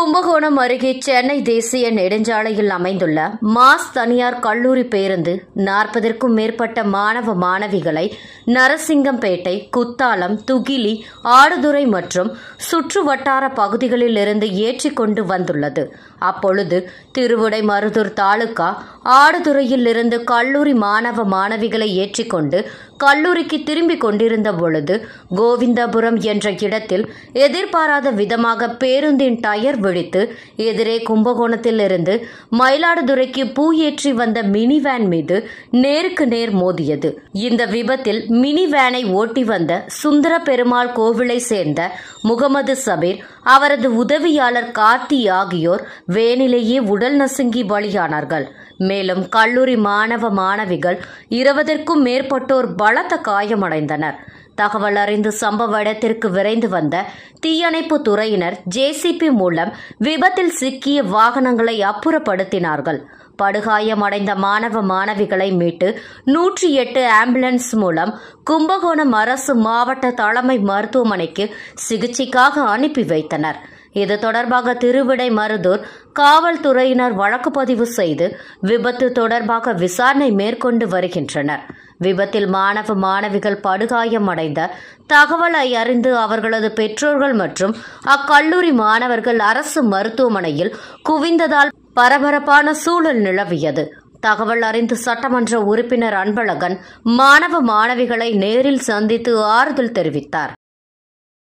கும்பகோணம் அருகே சென்னை தேசிய நெடுஞ்சாலையில் அமைந்துள்ள மாஸ் தனியார் கல்லூரி பேருந்து நாற்பதற்கும் மேற்பட்ட மாணவ மாணவிகளை நரசிங்கம்பேட்டை குத்தாலம் துகிலி ஆடுதுறை மற்றும் சுற்று வட்டார பகுதிகளில் இருந்து ஏற்றிக் கொண்டு வந்துள்ளது அப்பொழுது திருவிடை மருதூர் தாலுகா ஆடுதுறையில் இருந்து கல்லூரி மாணவ மாணவிகளை ஏற்றிக்கொண்டு கல்லூரிக்கு திரும்பிக் கொண்டிருந்த பொழுது கோவிந்தபுரம் என்ற இடத்தில் எதிர்பாராத விதமாக பேருந்தின் டயர் வெடித்து எதிரே கும்பகோணத்தில் இருந்து மயிலாடுதுறைக்கு பூ ஏற்றி வந்த மினி வேன் மீது நேருக்கு நேர் மோதியது இந்த விபத்தில் மினி வேனை ஓட்டி வந்த சுந்தர பெருமாள் கோவிலை சேர்ந்த முகமது சபீர் அவரது உதவியாளர் கார்த்தி ஆகியோர் வேனிலேயே உடல் நசுங்கி பலியானார்கள் மேலும் கல்லூரி மாணவ மாணவிகள் இருபதற்கும் மேற்பட்டோர் பலத்த காயமடைந்தனர் தகவல் அறிந்து சம்பவ இடத்திற்கு விரைந்து வந்த தீயணைப்பு துறையினர் ஜேசிபி மூலம் விபத்தில் சிக்கிய வாகனங்களை அப்புறப்படுத்தினார்கள் படுகாயமடைந்த மாணவ மாணவிகளை மீட்டு நூற்றி எட்டு ஆம்புலன்ஸ் மூலம் கும்பகோணம் அரசு மாவட்ட தலைமை மருத்துவமனைக்கு சிகிச்சைக்காக அனுப்பி வைத்தனர் இது தொடர்பாக திருவிடை மருதூர் காவல்துறையினர் வழக்கு பதிவு செய்து விபத்து தொடர்பாக விசாரணை மேற்கொண்டு வருகின்றனர் விபத்தில் மாணவ மாணவிகள் படுகாயமடைந்த தகவலை அறிந்து அவர்களது பெற்றோர்கள் மற்றும் அக்கல்லூரி மாணவர்கள் அரசு மருத்துவமனையில் குவிந்ததால் பரபரப்பான சூழல் நிலவியது தகவல் அறிந்து சட்டமன்ற உறுப்பினர் அன்பழகன் மாணவ மாணவிகளை நேரில் சந்தித்து ஆறுதல் தெரிவித்தார்